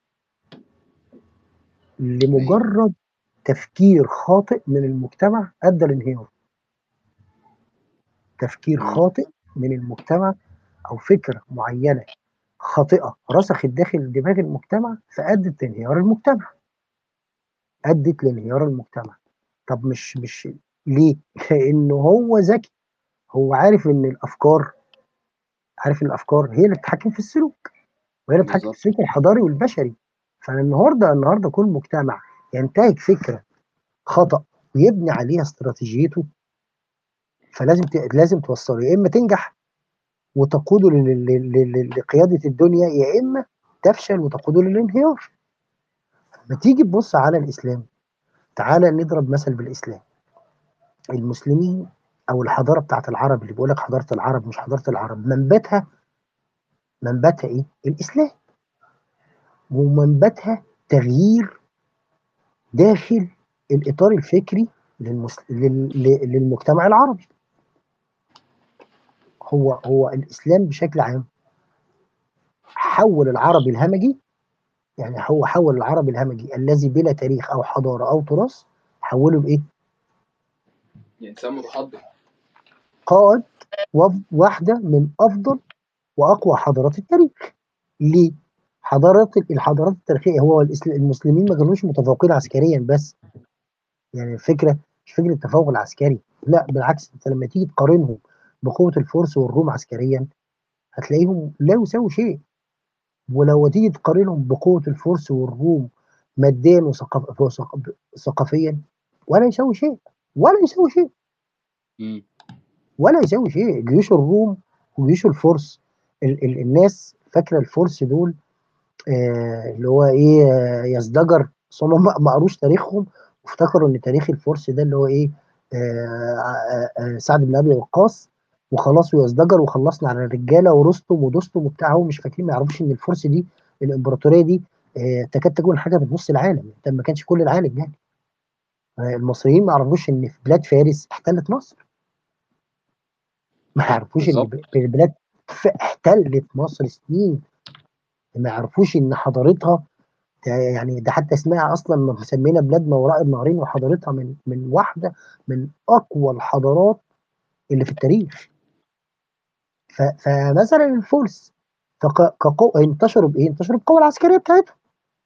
ايه لمجرد تفكير خاطئ من المجتمع ادى لانهياره تفكير مم. خاطئ من المجتمع او فكره معينه خاطئه رسخت داخل دماغ المجتمع فادت لانهيار المجتمع ادت لانهيار المجتمع طب مش مش ليه؟ لانه هو ذكي هو عارف ان الافكار عارف ان الافكار هي اللي بتتحكم في السلوك وهي اللي بتتحكم في بالظبط السلوك الحضاري والبشري فالنهارده النهارده كل مجتمع ينتهج فكره خطا ويبني عليها استراتيجيته فلازم ت- لازم توصله يا اما تنجح وتقوده لل- لل- لل- لقياده الدنيا يا اما تفشل وتقوده للانهيار ما تيجي تبص على الاسلام تعالى نضرب مثل بالاسلام المسلمين او الحضاره بتاعت العرب اللي بيقول لك حضاره العرب مش حضاره العرب منبتها منبتها ايه؟ الاسلام ومنبتها تغيير داخل الاطار الفكري للمس... لل... ل- للمجتمع العربي هو هو الاسلام بشكل عام حول العربي الهمجي يعني هو حول العربي الهمجي الذي بلا تاريخ او حضاره او تراث حوله لايه؟ انسان متحضر قائد وف- واحده من افضل واقوى حضارات التاريخ ليه؟ حضارات الحضارات التاريخيه هو الإسل- المسلمين ما كانوش متفوقين عسكريا بس يعني الفكره مش فكره التفوق العسكري لا بالعكس انت لما تيجي تقارنهم بقوه الفرس والروم عسكريا هتلاقيهم لا يساووا شيء ولو تيجي تقارنهم بقوه الفرس والروم ماديا وثقاف- وثق- ثقافيا ولا يساوي شيء ولا يساوي شيء مم. ولا يساوي شيء جيوش الروم وجيوش الفرس ال ال الناس فاكره الفرس دول آه اللي هو ايه آه يزدجر بس هم ما ما قروش تاريخهم وافتكروا ان تاريخ الفرس ده اللي هو ايه آه آه آه سعد بن ابي وقاص وخلاص ويزدجر وخلصنا على الرجاله ورستم ودستم وبتاع هو مش فاكرين ما يعرفوش ان الفرس دي الامبراطوريه دي آه تكاد تكون حاجه بتنص العالم انت ما كانش كل العالم يعني آه المصريين ما يعرفوش ان في بلاد فارس احتلت مصر ما يعرفوش ان بالظبط ب- البلاد ف- احتلت مصر سنين ما يعرفوش ان حضارتها ده يعني ده حتى اسمها اصلا مسمينا بلاد ما وراء النهرين وحضارتها من من واحده من اقوى الحضارات اللي في التاريخ ف- فمثلا الفرس فك- كقو... انتشروا بايه؟ انتشروا بالقوه العسكريه بتاعتهم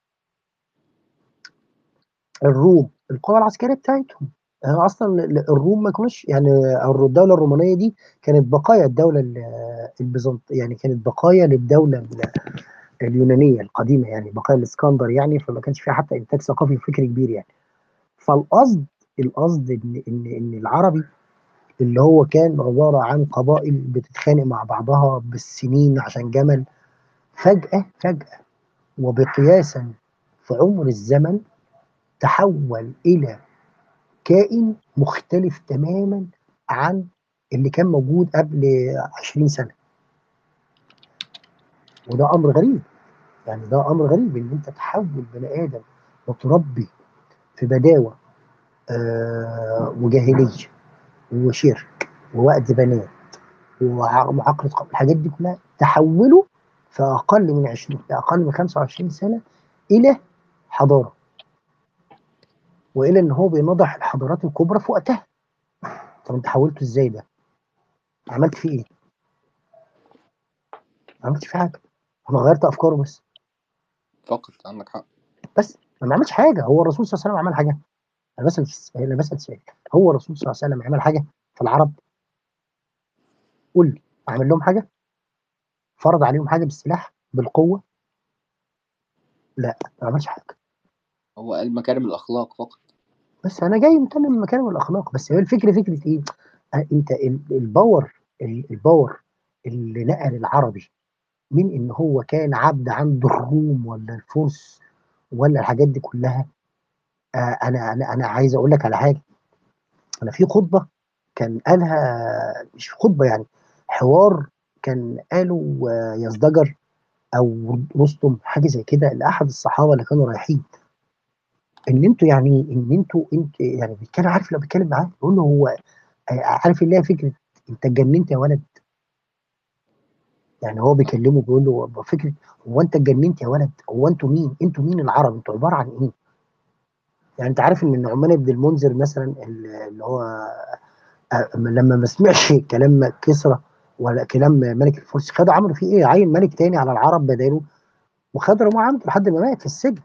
الروم القوه العسكريه بتاعتهم يعني اصلا ال- الروم ما كانوش يعني الدوله الرومانيه دي كانت بقايا الدوله ال- البيزنط يعني كانت بقايا للدوله ال- اليونانيه القديمه يعني بقايا الاسكندر يعني فما كانش فيها حتى انتاج ثقافي وفكري كبير يعني فالقصد القصد ان ان ان العربي اللي هو كان عباره عن قبائل بتتخانق مع بعضها بالسنين عشان جمل فجاه فجاه وبقياسا في عمر الزمن تحول الى كائن مختلف تماما عن اللي كان موجود قبل 20 سنه وده امر غريب يعني ده امر غريب ان انت تحول بني ادم وتربي في بداوه آه وجاهليه وشرك ووأد بنات ومعاقله قبل الحاجات دي كلها تحوله في اقل من 20 في اقل من 25 سنه الى حضاره والى ان هو بينضح الحضارات الكبرى في وقتها طب انت حولته ازاي ده؟ عملت فيه ايه؟ ما عملتش فيه حاجه انا غيرت افكاره بس فقط عندك حق بس ما عملش حاجه هو الرسول صلى الله عليه وسلم عمل حاجه انا بسال انا بسال سؤال هو الرسول صلى الله عليه وسلم عمل حاجه في العرب قول لي عمل لهم حاجه فرض عليهم حاجه بالسلاح بالقوه لأ، ما عملش حاجة. هو قال مكارم الأخلاق فقط. بس أنا جاي متمم مكارم الأخلاق، بس هي الفكرة فكرة إيه، أ أنت ال الpower ال الpower اللي نقل العربي من إن هو كان عبد عند الروم والّا الفرس والّا الحاجات دي كلّها، آآ أنا أنا أنا عايز أقول لك على حاجة، أنا في خطبة كان قالها مش خطبة يعني، حوار كان قاله يزدجر أو رستم حاجة زي كده لأحد الصحابة اللي كانوا رايحين. إن أنتم يعني إن أنتم أنت يعني بيتكلم عارف لو بيتكلم معاه بيقول له هو آآ عارف اللي هي فكرة أنت اتجننت يا ولد؟ يعني هو بيكلمه بيقول له فكرة هو أنت اتجننت يا ولد؟ هو أنتم مين؟ أنتم مين العرب؟ أنتم عبارة عن إيه؟ يعني أنت عارف إن النعمان بن المنذر مثلًا ال اللي هو أ لمّا ما سمعش كلام كسرى ولا كلام ملك الفرس خدوا عملوا فيه إيه؟ عيّن ملك تاني على العرب بداله وخد رماه عنده لحد ما مات في السجن.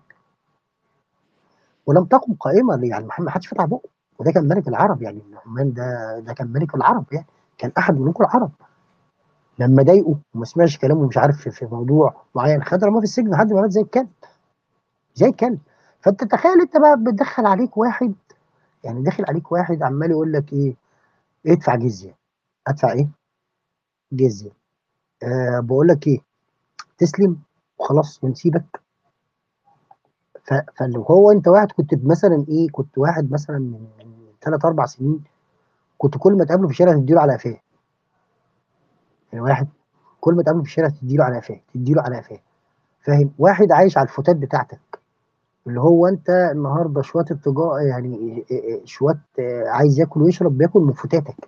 ولم تقم قائمة يعني ما حدش فتح بُقّه، وده كان ملك العرب يعني النعمان ده ده كان ملك العرب يعني، كان أحد ملوك العرب. لمّا ضايقه وما سمعش كلامه مش عارف في في موضوع معيّن خد رماه في السجن لحد ما مات زي الكلب. زي الكلب. فأنت تخيل أنت بقى بتدخّل عليك واحد يعني داخل عليك واحد عمّال يقول لك إيه، ادفع جزية. أدفع إيه؟ جزية. آآ باقول لك إيه، تسلم وخلاص ونسيبك؟ ف فاللي هو أنت واحد كنت مثلًا إيه، كنت واحد مثلًا من من 3، 4 سنين كنت كل ما تقابله في الشارع تدّي له على قفاه. يعني واحد كل ما تقابله في الشارع تدّي له على قفاه، تدّي له على قفاه، فاهم؟ واحد عايش على الفتات بتاعتك، اللي هو أنت النهارده شوية التجا يعني آآ آآ شوية عايز ياكل ويشرب بياكل من فتاتك.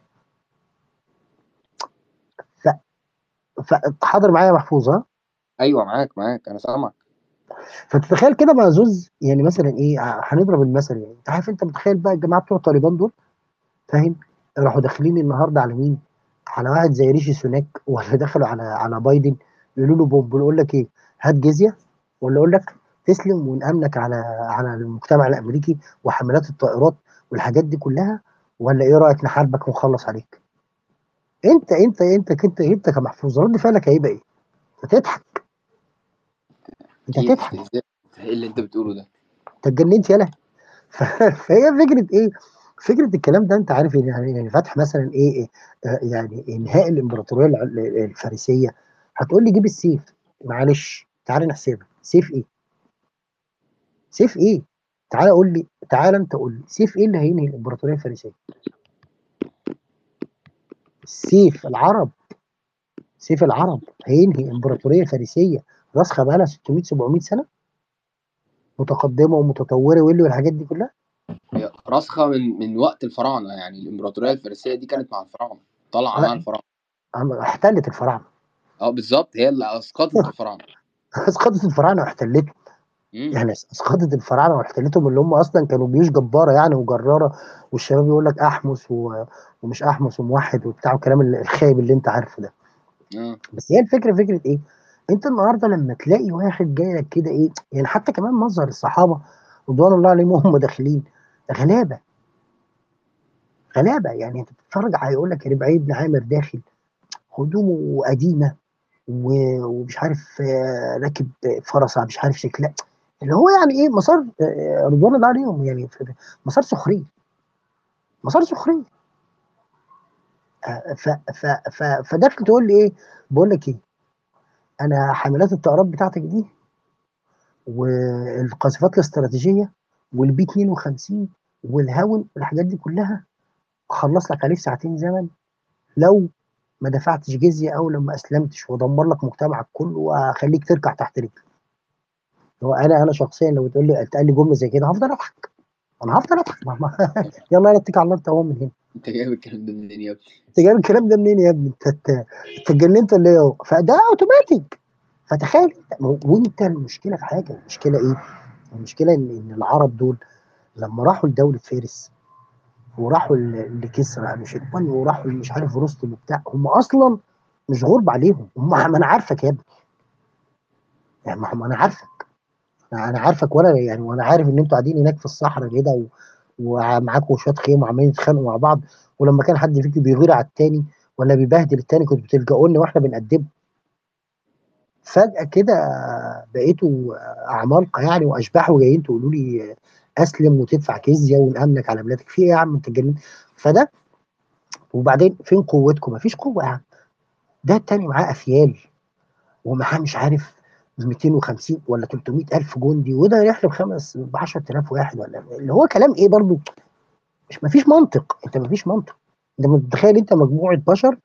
ف ف حاضر معايا يا محفوظ ها؟ أيوه معاك، معاك، أنا سامعك. فتتخيل كده بقى زوز يعني مثلًا إيه، ه هنضرب المثل يعني، أنت عارف أنت متخيل بقى الجماعة بتوع طالبان دول، فاهم؟ راحوا داخلين النهارده على مين، على واحد زي ريشي سوناك والّا دخلوا على على بايدن يقولوا له ب بنقول لك إيه، هات جزية والّا أقول لك تسلم ونأمنك على على المجتمع الأمريكي وحاملات الطائرات والحاجات دي كلّها والّا إيه رأيك نحاربك ونخلّص عليك؟ أنت أنت أنت كنت أنت كمحفوظ رد فعلك هيبقى إيه؟ هتضحك. أنت أكيد هتضحك. إزاي إيه اللي أنت بتقوله ده؟ أنت اتجننت يالا. ف فهي فكرة إيه، فكرة الكلام ده أنت عارف يعني يعني فتح مثلًا إيه، آآ يعني إنهاء الإمبراطورية الع ال الفارسية، هتقول لي جيب السيف، معلش تعالَ نحسبها، سيف إيه؟ سيف إيه؟ تعالَ قُل لي تعالَ أنت قُل لي سيف إيه اللي هينهي الإمبراطورية الفارسية؟ سيف العرب. سيف العرب هينهي إمبراطورية فارسية راسخة بقى لها 600، 700 سنة؟ متقدمة ومتطورة واللي والحاجات دي كلّها؟ هي راسخة من من وقت الفراعنة، يعني الإمبراطورية الفارسية دي كانت مع الفراعنة، طالعة مع آه الفراعنة. أم احتلت الفراعنة. آه بالضبط، هي اللي أسقطت الفراعنة. أسقطت الفراعنة واحتلتهم. إمم. يعني أس أسقطت الفراعنة واحتلتهم اللي هم أصلًا كانوا جيوش جبارة يعني وجرارة والشباب يقول لك أحمس و ومش أحمس وموحد وبتاع والكلام ال الخايب اللي أنت عارفه ده. آه. بس هي الفكرة فكرة إيه، أنت النهارده لمّا تلاقي واحد جاي لك كده إيه، يعني حتى كمان مظهر الصحابة رضوان الله عليهم وهم داخلين، غلابة. غلابة، يعني أنت بتتفرج ع هيقول لك ربعي بن عامر داخل هدومه قديمة و ومش عارف راكب فرسة مش عارف شكلها اللي هو يعني إيه مسار آآ رضوان الله عليهم يعني ف مسار سخرية. مسار سخرية. آآ ف ف ف فداخل تقول لي إيه، باقول لك إيه، أنا حاملات الطائرات بتاعتك دي والقاذفات الاستراتيجية والبي 52 والهاون والحاجات دي كلّها أخلّص لك عليه في ساعتين زمن لو ما دفعتش جزية أو لو ما أسلمتش وأدمّر لك مجتمعك كلّه وأخلّيك تركع تحت رجلي. هو أنا أنا شخصيًا لو اتقال لي اتقال لي جملة زي كده هافضل أضحك. أنا هافضل أضحك ما ما يالّا يالّا اتكل على الله أنت وهو من هنا. أنت جايب الكلام ده منين يا ابني؟ أنت جايب الكلام ده منين يا ابني؟ أنت أنت أنت اتجننت والّا إيه اهو؟ فده أوتوماتيك. فتخيل أنت وأنت المشكلة في حاجة، المشكلة إيه، المشكلة إن إن العرب دول لمّا راحوا لدولة فارس وراحوا ل لكسرى أنوشربان وراحوا مش عارف رستم وبتاع، هم أصلًا مش غُرب عليهم، هم ما أنا عارفك يا ابني. يعني ما هو ما أنا عارفك. أنا عارفك وأنا يعني وأنا عارف إن أنتم قاعدين هناك في الصحرا كده و ومعاكم شوية خيم وعمالين تتخانقوا مع بعض ولمّا كان حد فيكم بيغير على التاني والّا بيبهدل التاني كنتم بتلجأوا لنا وإحنا بنأدّبه. فجأة كده بقيتوا عمالقة يعني وأشباح وجايين تقولوا لي أسلم وتدفع جزية ونأمنك على بلادك في إيه يا عم أنت اتجننت فده وبعدين فين قوتكم؟ مفيش قوة يا عم ده التاني معاه أفيال ومعاه مش عارف 250 ولا 300 ألف جندي وده يحلب خمس ب 10000 واحد ولا اللي هو كلام إيه برضو مش مفيش منطق أنت مفيش منطق أنت متخيل أنت مجموعة بشر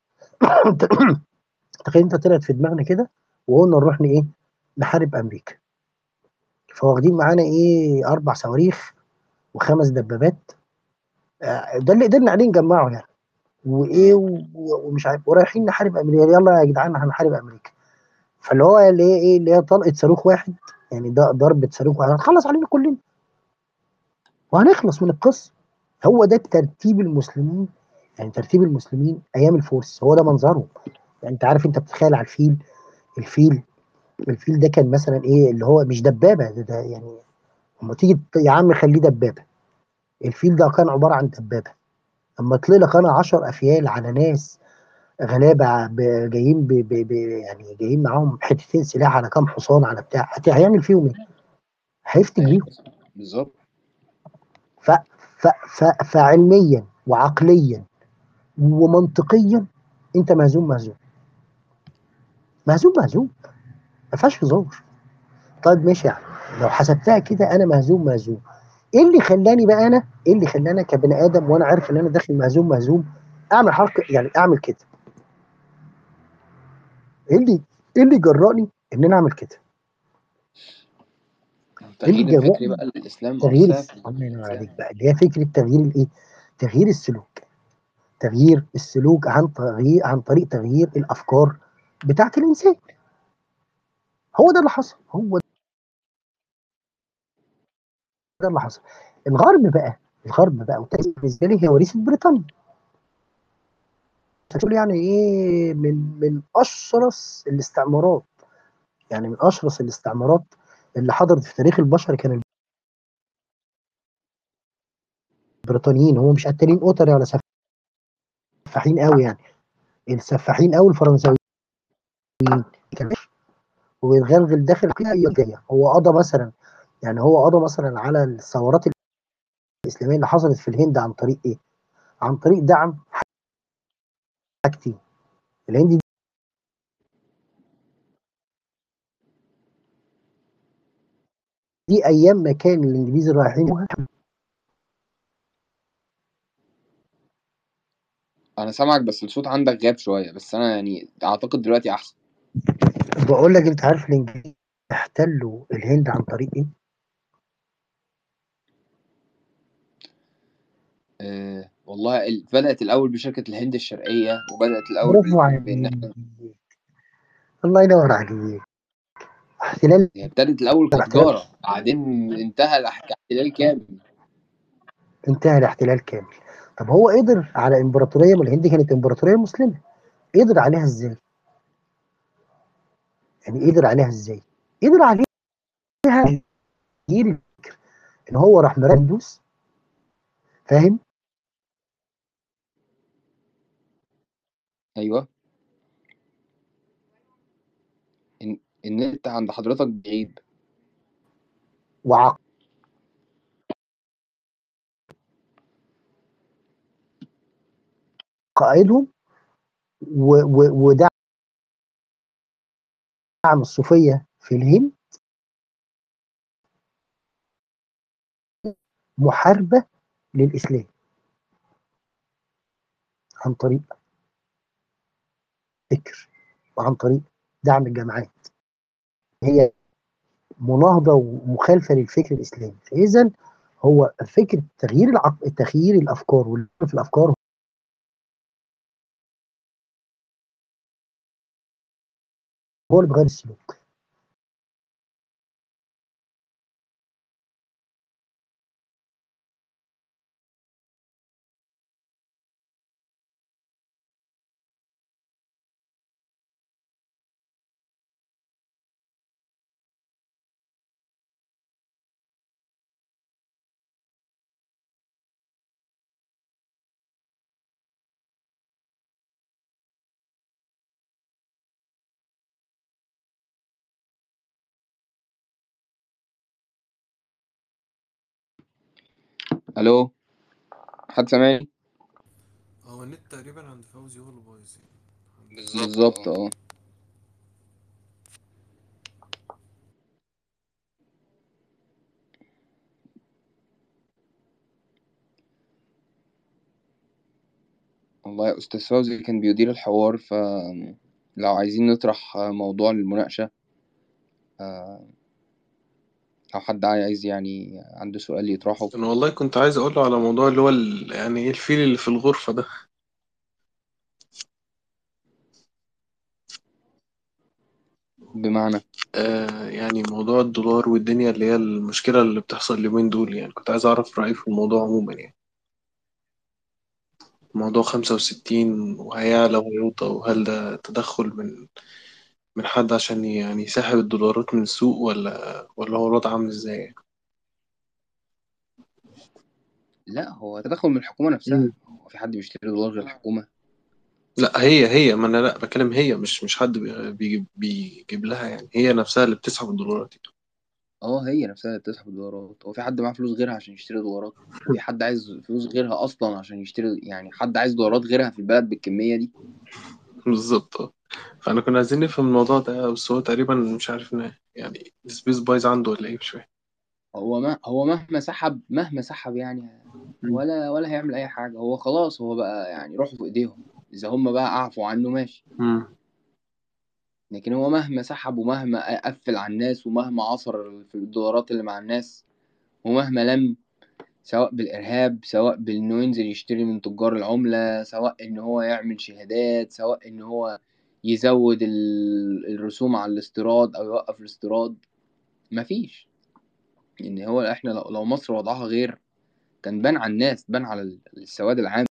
تخيل أنت طلعت في دماغنا كده وقلنا نروح ايه نحارب امريكا فواخدين معانا ايه اربع صواريخ وخمس دبابات آه، ده اللي قدرنا عليه نجمعه يعني وايه ومش عارف ورايحين نحارب امريكا يلا يا جدعان هنحارب امريكا فاللي هو اللي هي ايه اللي هي طلقه صاروخ واحد يعني ده ضربه صاروخ واحد هنخلص علينا كلنا وهنخلص من القصه هو ده ترتيب المسلمين يعني ترتيب المسلمين ايام الفرس هو ده منظرهم يعني انت عارف انت بتتخيل على الفيل الفيل الفيل ده كان مثلا ايه اللي هو مش دبابه ده, ده يعني لما تيجي يا عم خليه دبابه الفيل ده كان عباره عن دبابه اما طلع لك انا 10 افيال على ناس غلابه جايين ب ب ب يعني جايين معاهم حتتين سلاح على كام حصان على بتاع هيعمل فيهم ايه؟ هيفتك بيهم بالظبط ف ف ف فعلميا وعقليا ومنطقيا انت مهزوم مهزوم مهزوم مهزوم ما فيهاش هزار طيب ماشي يعني لو حسبتها كده انا مهزوم مهزوم ايه اللي خلاني بقى انا ايه اللي خلاني كبني ادم وانا عارف ان انا داخل مهزوم مهزوم اعمل حركه يعني اعمل كده ايه اللي ايه اللي جرأني ان انا اعمل كده تغيير الفكري بقى الاسلام تغيير الله ينور عليك بقى اللي هي فكره تغيير الايه تغيير السلوك تغيير السلوك عن تغيير عن طريق تغيير الافكار بتاعت الانسان هو ده اللي حصل هو ده اللي حصل الغرب بقى الغرب بقى وتاني بالنسبه لي هي وريثه بريطانيا تقول يعني ايه من من اشرس الاستعمارات يعني من اشرس الاستعمارات اللي حضرت في تاريخ البشر كان البريطانيين هم مش قتالين قتله ولا سفاحين قوي يعني السفاحين قوي الفرنساويين ويتغلغل داخل الجايه هو قضى مثلا يعني هو قضى مثلا على الثورات الاسلاميه اللي حصلت في الهند عن طريق ايه؟ عن طريق دعم حاجتين الهند دي ايام ما كان الانجليز رايحين انا سامعك بس الصوت عندك غاب شويه بس انا يعني اعتقد دلوقتي احسن بقول لك انت عارف الانجليز احتلوا الهند عن طريق ايه؟ أه والله ال... بدأت الأول بشركة الهند الشرقية وبدأت الأول برافو عليك بإن الله ينور عليك احتلال هي ابتدت الأول كتجارة بعدين انتهى الاحتلال كامل انتهى الاحتلال كامل طب هو قدر على امبراطورية ما الهند كانت امبراطورية مسلمة قدر عليها ازاي؟ يعني قدر عليها ازاي؟ قدر عليها تغيير الفكر ان هو راح مرندوس فاهم؟ ايوه إن... النت عند حضرتك بعيد وعق قائدهم و... و... ودعم الصوفية في الهند محاربة للإسلام عن طريق فكر وعن طريق دعم الجامعات هي مناهضة ومخالفة للفكر الإسلامي فإذا هو فكرة تغيير العق... تغيير الأفكار في الأفكار هو اللي بيغير السلوك الو حد سامعني هو النت تقريبا عند فوزي هو اللي بايظ يعني بالظبط اه والله يا أستاذ فوزي كان بيدير الحوار فلو عايزين نطرح موضوع للمناقشة آه، لو حد عايز يعني عنده سؤال يطرحه انا والله كنت عايز اقول له على موضوع اللي هو ال- يعني ايه الفيل اللي في الغرفة ده بمعنى آه يعني موضوع الدولار والدنيا اللي هي المشكلة اللي بتحصل اليومين دول يعني كنت عايز اعرف رأيي في الموضوع عموما يعني موضوع خمسة وستين وهيعلى وهيوطى وهل ده تدخل من من حد عشان يعني يسحب الدولارات من السوق ولا ولا هو الوضع عامل ازاي يعني؟ لا هو تدخل من الحكومة نفسها مم. هو في حد بيشتري دولار غير الحكومة لا هي هي ما انا لا بتكلم هي مش مش حد بي- بيجيب بيجيب لها يعني هي نفسها اللي بتسحب الدولارات دي اه هي نفسها اللي بتسحب الدولارات هو في حد معاه فلوس غيرها عشان يشتري دولارات في حد عايز فلوس غيرها اصلا عشان يشتري يعني حد عايز دولارات غيرها في البلد بالكمية دي بالظبط اه فانا كنا عايزين نفهم الموضوع ده بس هو تقريبا مش عارف إن- يعني السبيس بايظ عنده ولا ايه مش فاهم هو ما هو مهما سحب مهما سحب يعني ولا ولا هيعمل اي حاجة هو خلاص هو بقى يعني روحه في ايديهم اذا هم بقى اعفوا عنه ماشي مم. لكن هو مهما سحب ومهما قفل على الناس ومهما عصر في الدولارات اللي مع الناس ومهما لم سواء بالإرهاب سواء بإنه ينزل يشتري من تجار العملة سواء إن هو يعمل شهادات سواء إن هو يزود ال- الرسوم على الاستيراد أو يوقف الاستيراد مفيش إن هو إحنا لو لو مصر وضعها غير كان بان على الناس بان على السواد العام